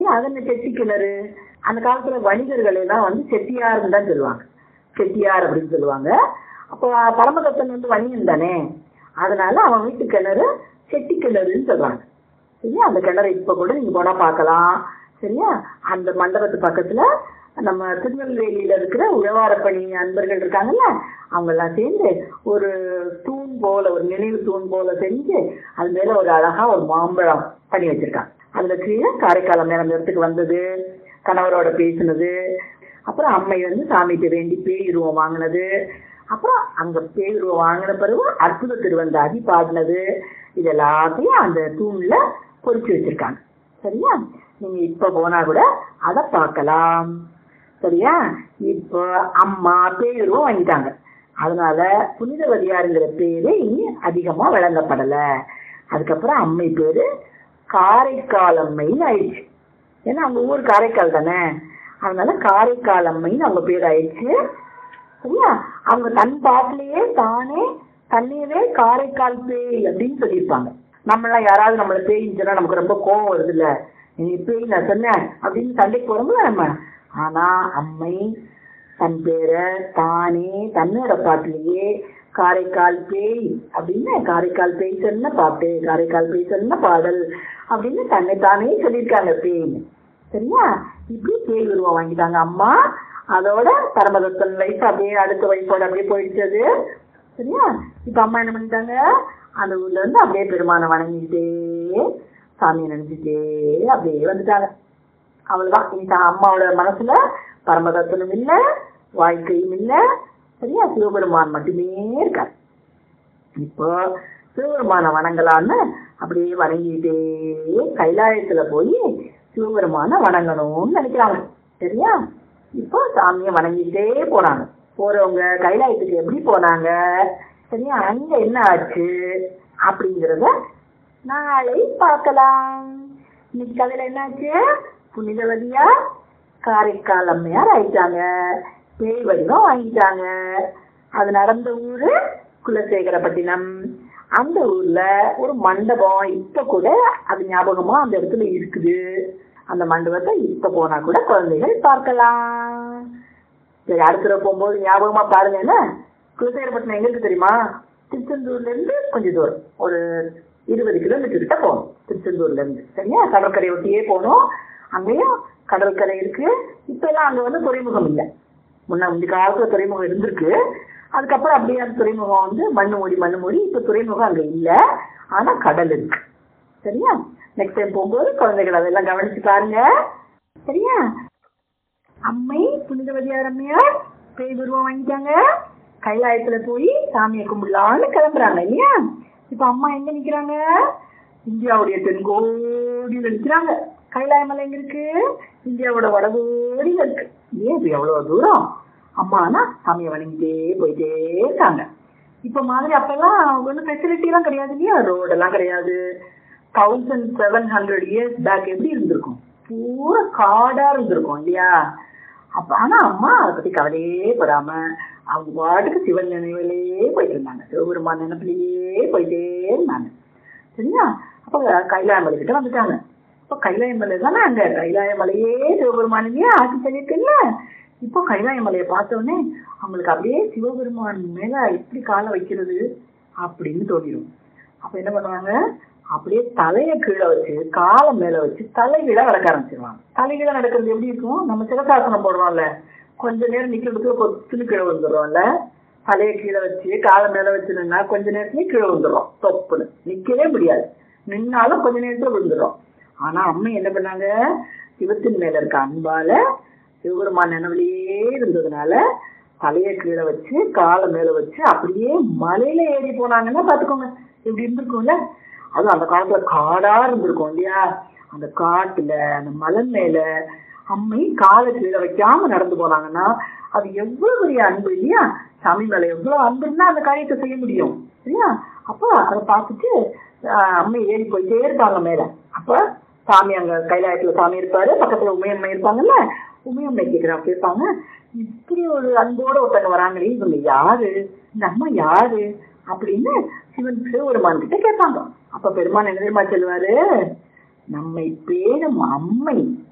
சரியா அது என்ன செட்டி கிணறு அந்த காலத்துல வணிகர்கள் எல்லாம் வந்து செட்டியார்னு தான் சொல்லுவாங்க செட்டியார் அப்படின்னு சொல்லுவாங்க அப்போ பரமதத்தன் வந்து வணிகன் தானே அதனால அவன் வீட்டு கிணறு செட்டி கிணறுன்னு சொல்றாங்க சரியா அந்த கிணறு இப்ப கூட நீங்க போனா பார்க்கலாம் சரியா அந்த மண்டபத்து பக்கத்துல நம்ம திருநெல்வேலியில இருக்கிற உழவாரப்பணி அன்பர்கள் இருக்காங்கல்ல அவங்க எல்லாம் சேர்ந்து ஒரு தூண் போல ஒரு நினைவு தூண் போல செஞ்சு அது மேல ஒரு அழகா ஒரு மாம்பழம் பண்ணி வச்சிருக்காங்க அதுல கீழே காரைக்காலம் நேரம் அந்த இடத்துக்கு வந்தது கணவரோட பேசினது அப்புறம் அம்மை வந்து சாமிகிட்ட வேண்டி பேயுருவம் வாங்கினது அப்புறம் அங்க பேயுருவம் வாங்கின பிறகு அற்புத திருவந்தாதி பாடினது இது எல்லாத்தையும் அந்த தூண்ல பொறிச்சு வச்சிருக்காங்க சரியா நீங்க இப்ப போனா கூட அதை பார்க்கலாம் சரியா இப்போ அம்மா பேருவும் வாங்கிட்டாங்க அதனால புனிதவதியாருங்கிற பேரு இனி அதிகமா விளங்கப்படல அதுக்கப்புறம் அம்மை பேரு காரைக்கால் அம்மைன்னு ஆயிடுச்சு ஏன்னா அவங்க ஊர் காரைக்கால் தானே அதனால காரைக்கால் அம்மைன்னு அவங்க பேர் ஆயிடுச்சு சரியா அவங்க தன் பாட்டிலேயே தானே தண்ணியவே காரைக்கால் பேய் அப்படின்னு சொல்லியிருப்பாங்க நம்மளாம் யாராவது நம்மள பேயின்னு சொன்னா நமக்கு ரொம்ப கோபம் வருது இல்ல நீ பேய் நான் சொன்னேன் அப்படின்னு சண்டைக்கு போறோம்ல நம்ம ஆனா அம்மை தன் பேரை தானே தன்னோட பாட்டிலேயே காரைக்கால் பேய் அப்படின்னு காரைக்கால் பேய் சொன்ன பாட்டு காரைக்கால் பேய் சொன்ன பாடல் அப்படின்னு தன்னை தானே சொல்லியிருக்காங்க பேய்னு சரியா இப்படி பேய் உருவம் வாங்கிட்டாங்க அம்மா அதோட பரமதத்தன் வயசு அப்படியே அடுத்த வயசோட அப்படியே போயிடுச்சு அது சரியா இப்ப அம்மா என்ன பண்ணிட்டாங்க அந்த ஊர்ல இருந்து அப்படியே பெருமானை வணங்கிட்டே சாமியை நினைச்சிட்டே அப்படியே வந்துட்டாங்க அவ்வளவுதான் இன்னைக்கு அம்மாவோட மனசுல பரமதத்தனும் இல்ல வாழ்க்கையும் இல்ல சரியா சிவபெருமான் மட்டுமே இருக்கார் இப்போ சிவபெருமான வணங்கலான்னு அப்படியே வணங்கிட்டே கைலாயத்துல போய் சிவபெருமான வணங்கணும்னு நினைக்கிறாங்க சரியா இப்போ சாமியை வணங்கிட்டே போனாங்க போறவங்க கைலாயத்துக்கு எப்படி போனாங்க சரியா அங்க என்ன ஆச்சு அப்படிங்கறத நாளை பார்க்கலாம் இன்னைக்கு கதையில என்னாச்சு புனிதவதியா காரைக்கால் அம்மையார் ஆயிட்டாங்க பேய் வடிவம் வாங்கிட்டாங்க அது நடந்த ஊரு குலசேகரப்பட்டினம் அந்த ஊர்ல ஒரு மண்டபம் இப்ப கூட அது ஞாபகமா அந்த இடத்துல இருக்குது அந்த மண்டபத்தை இப்ப போனா கூட குழந்தைகள் பார்க்கலாம் சரி அடுத்த தடவை போகும்போது ஞாபகமா பாருங்க என்ன குலசேகரப்பட்டினம் எங்க இருக்கு தெரியுமா திருச்செந்தூர்ல இருந்து கொஞ்சம் தூரம் ஒரு இருபது கிலோமீட்டர் கிட்ட போகணும் திருச்செந்தூர்ல இருந்து சரியா கடற்கரை ஒட்டியே போகணும் அங்கேயும் கடற்கரை இருக்கு இப்ப எல்லாம் அங்க வந்து துறைமுகம் இல்லை முன்ன முந்தைய காலத்துல துறைமுகம் இருந்திருக்கு அதுக்கப்புறம் அப்படியே அந்த துறைமுகம் வந்து மண்ணு மூடி மண்ணு மூடி இப்ப துறைமுகம் அங்க இல்ல ஆனா கடல் இருக்கு சரியா நெக்ஸ்ட் டைம் போகும்போது குழந்தைகள் அதெல்லாம் கவனிச்சு பாருங்க சரியா அம்மை புனிதவதியார் அம்மையார் பேய் உருவம் வாங்கிட்டாங்க கைலாயத்துல போய் சாமியை கும்பிடலான்னு கிளம்புறாங்க இல்லையா இப்ப அம்மா எங்க நிக்கிறாங்க இந்தியாவுடைய தென்கோடியில நிக்கிறாங்க கைலாய மலை எங்க இருக்கு இந்தியாவோட வடகோடியில இருக்கு ஏன் இது எவ்வளவு தூரம் அம்மானா சாமியை வணங்கிட்டே போயிட்டே இருக்காங்க இப்ப மாதிரி அப்பெல்லாம் ஒன்றும் ஃபெசிலிட்டி எல்லாம் கிடையாது இல்லையா ரோடு எல்லாம் கிடையாது thousand seven hundred years back எப்படி இருந்திருக்கும் பூரா காடா இருந்திருக்கும் இல்லையா அப்ப ஆனா அம்மா அதை பத்தி கவலையே படாம அவங்க பாட்டுக்கு சிவன் நினைவிலேயே போயிட்டு இருந்தாங்க சிவபெருமான் நினைப்பிலேயே போயிட்டே இருந்தாங்க சரியா அப்ப கைலாய மலை கிட்ட வந்துட்டாங்க இப்ப கைலாய மலை தானே அங்க கைலாய மலையே சிவபெருமான் இல்லையா ஆட்சி பண்ணிருக்குல்ல இப்போ கைலாய மலையை பார்த்த உடனே அவங்களுக்கு அப்படியே சிவபெருமான் மேல எப்படி காலை வைக்கிறது அப்படின்னு தோணிடும் அப்ப என்ன பண்ணுவாங்க அப்படியே தலைய கீழே வச்சு காலை மேல வச்சு தலைகீழ நடக்க ஆரம்பிச்சிருவாங்க தலைகீழ நடக்கிறது எப்படி இருக்கும் நம்ம சிவசாசனம் போடுறோம்ல கொஞ்ச நேரம் நிக்கிறதுக்கு கொத்துன்னு கீழே வந்துடுறோம்ல தலைய கீழே வச்சு காலை மேல வச்சு நின்னா கொஞ்ச நேரத்துலயே கீழே வந்துடுறோம் தொப்புன்னு நிக்கவே முடியாது நின்னாலும் கொஞ்ச நேரத்துல விழுந்துடும் ஆனா அம்மை என்ன பண்ணாங்க சிவத்தின் மேல இருக்க அன்பால சிவபெருமான் நினைவிலேயே இருந்ததுனால தலைய கீழே வச்சு காலை மேல வச்சு அப்படியே மலையில ஏறி போனாங்கன்னா பாத்துக்கோங்க இப்படி இருந்திருக்கும்ல அதுவும் அந்த காலத்துல காடா இருந்திருக்கும் இல்லையா அந்த காட்டுல அந்த மலை மேல அம்மை காலை கீழே வைக்காம நடந்து போனாங்கன்னா அது எவ்வளவு பெரிய அன்பு இல்லையா சாமி மேல எவ்வளவு அன்பு இருந்தா அந்த காரியத்தை செய்ய முடியும் இல்லையா அப்ப அதை பார்த்துட்டு ஆஹ் அம்மை ஏறி போயிட்டே இருப்பாங்க மேல அப்ப சாமி அங்க கைலாயத்துல சாமி இருப்பாரு பக்கத்துல உமையம்மை இருப்பாங்கல்ல உமையம்மை கேக்குறாங்க கேட்பாங்க இப்படி ஒரு அன்போட ஒருத்தங்க வராங்களே இவங்க யாரு இந்த அம்மா யாரு அப்படின்னு சிவன் சிவபெருமான் கிட்ட கேட்பாங்க அப்ப பெருமான் என்ன தெரியுமா சொல்லுவாரு நம்மை பேரும் அம்மை